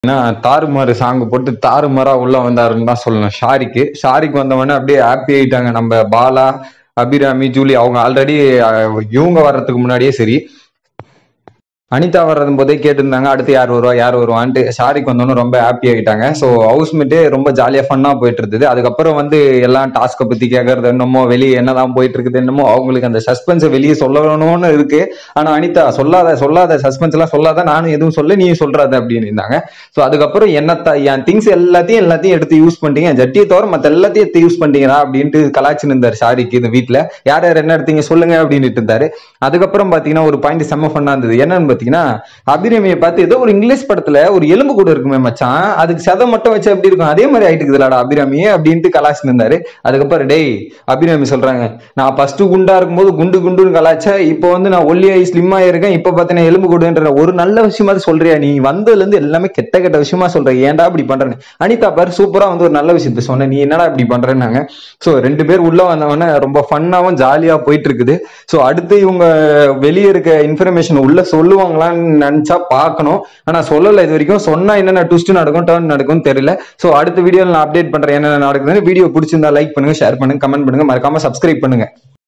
ஏன்னா தாறுமாறு சாங் போட்டு தாறுமாறா உள்ள வந்தாருன்னு தான் சொல்லணும் ஷாரிக்கு ஷாரிக் வந்தவொடனே அப்படியே ஹாப்பி ஆயிட்டாங்க நம்ம பாலா அபிராமி ஜூலி அவங்க ஆல்ரெடி இவங்க வர்றதுக்கு முன்னாடியே சரி அனிதா வர்றது போதே கேட்டிருந்தாங்க அடுத்து யார் வருவா யார் வருவான்ட்டு ஷாரிக் வந்தோன்னு ரொம்ப ஹாப்பி ஆகிட்டாங்க ஸோ ஹவுஸ்மேட்டே ரொம்ப ஜாலியாக ஃபன்னாக போயிட்டு இருந்தது அதுக்கப்புறம் வந்து எல்லாம் டாஸ்க்கை பற்றி கேட்கறது என்னமோ வெளியே என்னதான் போயிட்டு இருக்குது என்னமோ அவங்களுக்கு அந்த சஸ்பென்ஸை வெளியே சொல்லணும்னு இருக்கு ஆனால் அனிதா சொல்லாத சொல்லாத சஸ்பென்ஸ் எல்லாம் சொல்லாத நானும் எதுவும் சொல்ல நீ சொல்றாத அப்படின்னு இருந்தாங்க ஸோ அதுக்கப்புறம் என்னத்த என் திங்ஸ் எல்லாத்தையும் எல்லாத்தையும் எடுத்து யூஸ் பண்ணிட்டீங்க ஜட்டியை தவிர மற்ற எல்லாத்தையும் எடுத்து யூஸ் பண்ணிட்டீங்களா அப்படின்ட்டு கலாச்சின்னு இருந்தார் ஷாரிக்கு இந்த வீட்டில் யார் யார் என்ன எடுத்தீங்க சொல்லுங்க அப்படின்ட்டு இருந்தாரு அதுக்கப்புறம் பார்த்தீங்கன்னா ஒரு பாயிண்ட் செம்ம ஃபன்னா இருந்தது என்னன்னு பார்த்தீங்கன்னா அபிரமியை பார்த்து ஏதோ ஒரு இங்கிலீஷ் படத்துல ஒரு எலும்பு கூட இருக்குமே மச்சான் அதுக்கு சதை மட்டும் வச்சு எப்படி இருக்கும் அதே மாதிரி ஆயிட்டு இருக்குதுலாடா அபிராமி அப்படின்ட்டு கலாச்சின்னு இருந்தாரு அதுக்கப்புறம் டேய் அபிராமி சொல்றாங்க நான் ஃபர்ஸ்ட் குண்டா இருக்கும்போது குண்டு குண்டுன்னு கலாச்ச இப்போ வந்து நான் ஒல்லியாகி ஸ்லிம்மா இருக்கேன் இப்போ பார்த்தீங்கன்னா எலும்பு கூடுன்ற ஒரு நல்ல விஷயமா சொல்றியா நீ வந்ததுல இருந்து எல்லாமே கெட்ட கெட்ட விஷயமா சொல்ற ஏன்டா இப்படி பண்றேன்னு அனிதா பாரு சூப்பரா வந்து ஒரு நல்ல விஷயத்த சொன்ன நீ என்னடா இப்படி பண்றேன்னாங்க ஸோ ரெண்டு பேர் உள்ள வந்தவொடனே ரொம்ப ஃபன்னாவும் ஜாலியா போயிட்டு இருக்குது ஸோ அடுத்து இவங்க வெளியே இருக்க இன்ஃபர்மேஷன் உள்ள சொல்லுவாங்களான்னு நினைச்சா பார்க்கணும் ஆனா சொல்லல இது வரைக்கும் சொன்னா என்னென்ன ட்விஸ்ட் நடக்கும் டர்ன் நடக்கும் தெரியல ஸோ அடுத்த வீடியோல நான் அப்டேட் பண்றேன் என்னென்ன நடக்குதுன்னு வீடியோ பிடிச்சிருந்தா லைக் பண்ணுங்க ஷேர் பண்ணுங்க கமெண்ட் பண்ணுங்க மறக்காம சப்ஸ்கிரைப் பண்ணுங்க